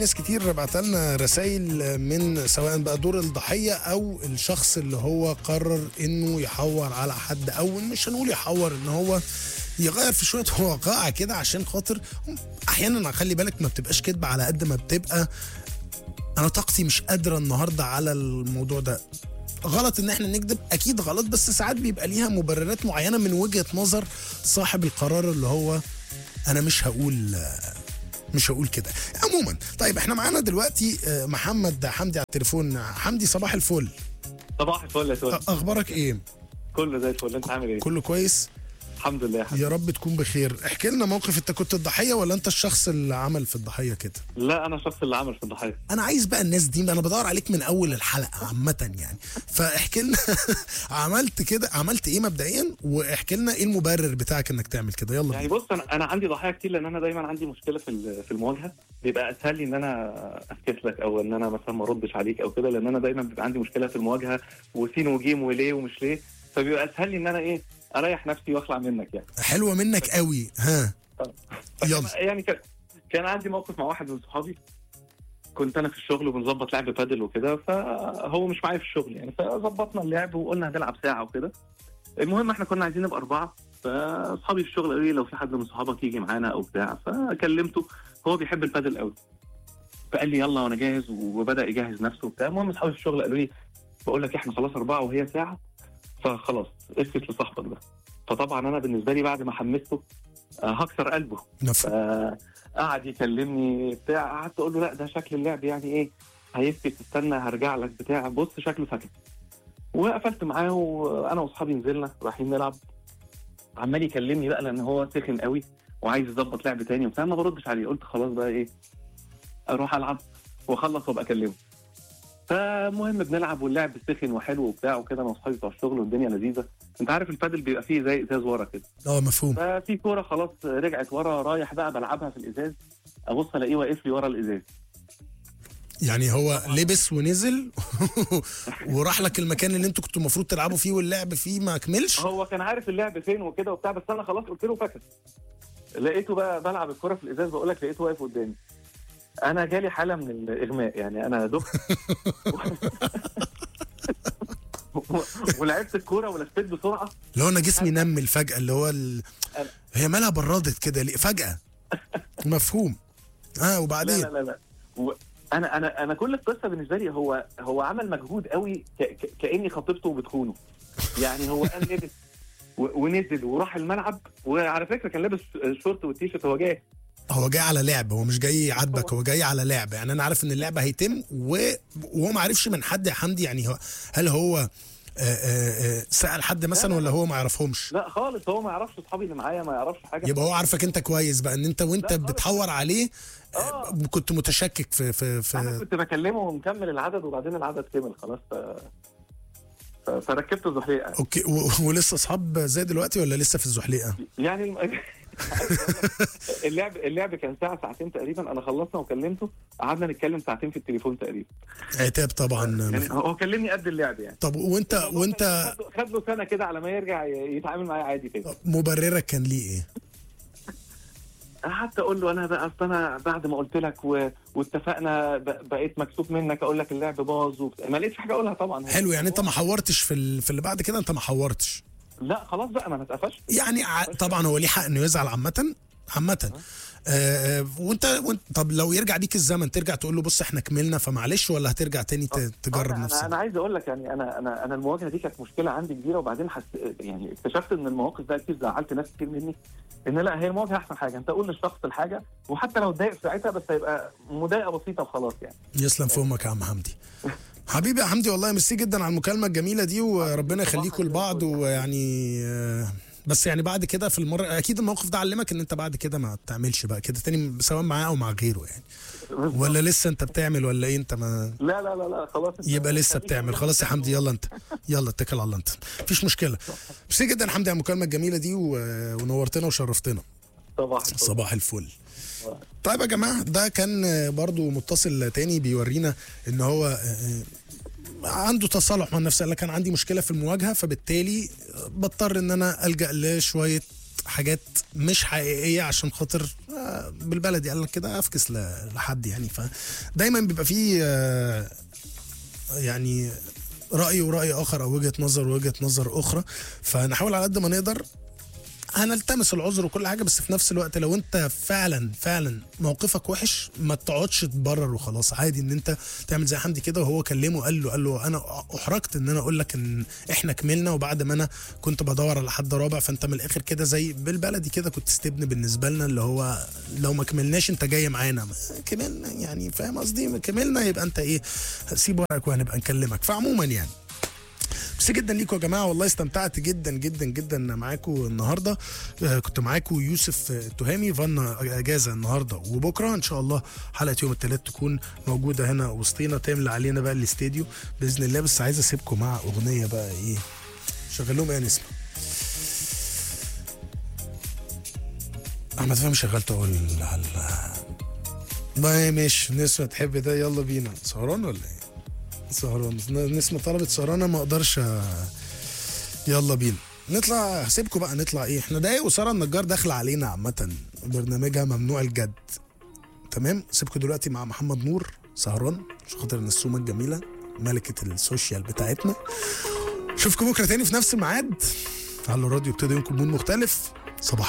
ناس كتير بعت لنا رسائل من سواء بقى دور الضحيه او الشخص اللي هو قرر انه يحور على حد او مش هنقول يحور ان هو يغير في شويه وقائع كده عشان خاطر احيانا خلي بالك ما بتبقاش كدبه على قد ما بتبقى انا طاقتي مش قادره النهارده على الموضوع ده غلط ان احنا نكذب اكيد غلط بس ساعات بيبقى ليها مبررات معينه من وجهه نظر صاحب القرار اللي هو انا مش هقول مش هقول كده عموما طيب احنا معانا دلوقتي آه، محمد حمدي على التليفون حمدي صباح الفل صباح الفل يا سوري أ- اخبارك ايه كله زي الفل انت عامل ايه؟ كله كويس الحمد لله يا حبيبي يا رب تكون بخير احكي لنا موقف انت كنت الضحيه ولا انت الشخص اللي عمل في الضحيه كده لا انا الشخص اللي عمل في الضحيه انا عايز بقى الناس دي انا بدور عليك من اول الحلقه عامه يعني فاحكي لنا عملت كده عملت ايه مبدئيا واحكي لنا ايه المبرر بتاعك انك تعمل كده يلا يعني بينا. بص انا انا عندي ضحايا كتير لان انا دايما عندي مشكله في ال- في المواجهه بيبقى اسهل لي ان انا اسكت لك او ان انا مثلا ما اردش عليك او كده لان انا دايما بيبقى عندي مشكله في المواجهه وسين وجيم وليه ومش ليه فبيبقى اسهل لي ان انا ايه اريح نفسي واخلع منك يعني حلوه منك قوي ها يلا فكان- يعني كان كان عندي موقف مع واحد من صحابي كنت انا في الشغل وبنظبط لعب بادل وكده فهو مش معايا في الشغل يعني فظبطنا اللعب وقلنا هنلعب ساعه وكده المهم احنا كنا عايزين نبقى اربعه فاصحابي في الشغل قالوا لي لو في حد من صحابك يجي معانا او بتاع فكلمته هو بيحب البادل قوي فقال لي يلا وانا جاهز وبدا يجهز نفسه وبتاع المهم اصحابي في الشغل قالوا لي بقول لك احنا خلاص اربعه وهي ساعه فخلاص افكس لصاحبك ده فطبعا انا بالنسبه لي بعد ما حمسته آه، هكسر قلبه نف... فقعد يكلمني بتاع قعدت اقول له لا ده شكل اللعب يعني ايه هيسكت استنى هرجع لك بتاع بص شكله سكت وقفلت معاه وانا واصحابي نزلنا رايحين نلعب عمال يكلمني بقى لان هو سخن قوي وعايز يظبط لعب تاني وبتاع ما بردش عليه قلت خلاص بقى ايه اروح العب واخلص وابقى اكلمه فالمهم بنلعب واللعب سخن وحلو وبتاع وكده انا واصحابي بتوع الشغل والدنيا لذيذه انت عارف البادل بيبقى فيه زي ازاز ورا كده اه مفهوم ففي كوره خلاص رجعت ورا رايح بقى بلعبها في الازاز ابص الاقيه واقف لي ورا الازاز يعني هو لبس ونزل وراح لك المكان اللي انتوا كنتوا المفروض تلعبوا فيه واللعب فيه ما كملش هو كان عارف اللعب فين وكده وبتاع بس انا خلاص قلت له فكس لقيته بقى بلعب الكوره في الازاز بقول لك لقيته واقف قدامي انا جالي حاله من الاغماء يعني انا دخت ولعبت الكوره ولفيت بسرعه اللي هو انا جسمي نمل فجاه اللي هو ال... هي مالها بردت كده ليه فجاه مفهوم اه لا وبعدين لا لا لا و- انا انا انا كل القصه بالنسبه لي هو هو عمل مجهود قوي ك... ك... كاني خطيبته وبتخونه يعني هو قام لبس و... ونزل وراح الملعب وعلى فكره كان لابس شورت والتيشيرت هو جاي هو جاي على لعب هو مش جاي يعاتبك هو جاي على لعب يعني انا عارف ان اللعب هيتم و... وهو ما عرفش من حد يا حمدي يعني هو هل هو آه، آه، آه، سأل حد مثلا لا، لا. ولا هو ما يعرفهمش لا خالص هو ما يعرفش اصحابي اللي معايا ما يعرفش حاجه يبقى هو عارفك انت كويس بقى ان انت وانت لا، خالص. بتحور عليه آه، اه كنت متشكك في في انا في كنت بكلمه ومكمل العدد وبعدين العدد كمل خلاص ف... ف... فركبت الزحليقه اوكي و... ولسه اصحاب زي دلوقتي ولا لسه في الزحليقه يعني الم- اللعب اللعب كان ساعه ساعتين تقريبا انا خلصنا وكلمته قعدنا نتكلم ساعتين في التليفون تقريبا عتاب طبعا يعني هو كلمني قد اللعب يعني طب وانت وانت خد له- خد له سنه كده على ما يرجع ي- يتعامل معايا عادي كده مبررك كان ليه ايه؟ قعدت اقول له انا بقى اصل انا بعد ما قلت لك و... واتفقنا ب... بقيت مكسوف منك اقول لك اللعب باظ وبت... ما لقيتش حاجه اقولها طبعا حلو يعني انت ما حورتش في ال... في اللي بعد كده انت ما حورتش لا خلاص بقى ما انا اتقفشت يعني ع... طبعا هو ليه حق انه يزعل عامه عامه آه آه، وانت وانت طب لو يرجع بيك الزمن ترجع تقول له بص احنا كملنا فمعلش ولا هترجع تاني ت... تجرب أنا- انا نفسك انا عايز اقول لك يعني انا انا انا المواجهه دي كانت مشكله عندي كبيره وبعدين حس يعني اكتشفت ان المواقف ده كتير زعلت ناس كتير مني ان لا هي المواجهه احسن حاجه انت قول للشخص الحاجه وحتى لو اتضايق في ساعتها بس هيبقى مضايقه بسيطه وخلاص يعني يسلم في امك يا عم حمدي حبيبي يا حمدي والله ميرسي جدا على المكالمه الجميله دي وربنا يخليكم لبعض ويعني آه، بس يعني بعد كده في المره اكيد الموقف ده علمك ان انت بعد كده ما تعملش بقى كده تاني سواء معاه او مع غيره يعني ولا لسه انت بتعمل ولا ايه انت ما لا لا لا لا خلاص انت- يبقى لسه خليك بتعمل كده. خلاص يا حمدي يلا انت يلا اتكل على الله انت مفيش مشكله ميرسي جدا يا حمدي على المكالمه الجميله دي و- ونورتنا وشرفتنا صباح الفل. صباح الفل طيب يا جماعه ده كان برضو متصل تاني بيورينا ان هو آه، عنده تصالح مع نفسه قال لك انا عندي مشكله في المواجهه فبالتالي بضطر ان انا الجا لشويه حاجات مش حقيقيه عشان خاطر آه، بالبلدي قال لك كده افكس ل- لحد يعني فدايما بيبقى فيه آه، يعني راي وراي اخر او وجهه نظر ووجهه نظر اخرى فنحاول على قد ما نقدر هنلتمس العذر وكل حاجه بس في نفس الوقت لو انت فعلا فعلا موقفك وحش ما تقعدش تبرر وخلاص عادي ان انت تعمل زي حمدي كده وهو كلمه قال له قال له انا احرجت ان انا اقول لك ان احنا كملنا وبعد ما انا كنت بدور على حد رابع فانت من الاخر كده زي بالبلدي كده كنت استبن بالنسبه لنا اللي هو لو ما كملناش انت جاي معانا ما كملنا يعني فاهم قصدي كملنا يبقى انت ايه سيب ورقك وهنبقى نكلمك فعموما يعني ميرسي جدا ليكم يا جماعه والله استمتعت جدا جدا جدا معاكم النهارده آه، كنت معاكم يوسف آه، تهامي فانا اجازه النهارده وبكره ان شاء الله حلقه يوم الثلاث تكون موجوده هنا وسطينا تملى علينا بقى الاستديو باذن الله بس عايز اسيبكم مع اغنيه بقى ايه شغل لهم ايه نسمع احمد فهمي شغلته اقول على ما ماشي نسمة تحب ده يلا بينا سهران ولا ايه؟ سهران نسمة طلبت سهرانة ما اقدرش أ- يلا بينا نطلع هسيبكم بقى نطلع ايه احنا دقايق وسارة النجار داخلة علينا عامة برنامجها ممنوع الجد تمام سيبكم دلوقتي مع محمد نور سهران عشان خاطر النسومة الجميلة ملكة السوشيال بتاعتنا اشوفكم بكرة تاني في نفس الميعاد على الراديو ابتدى يومكم مون مختلف صباح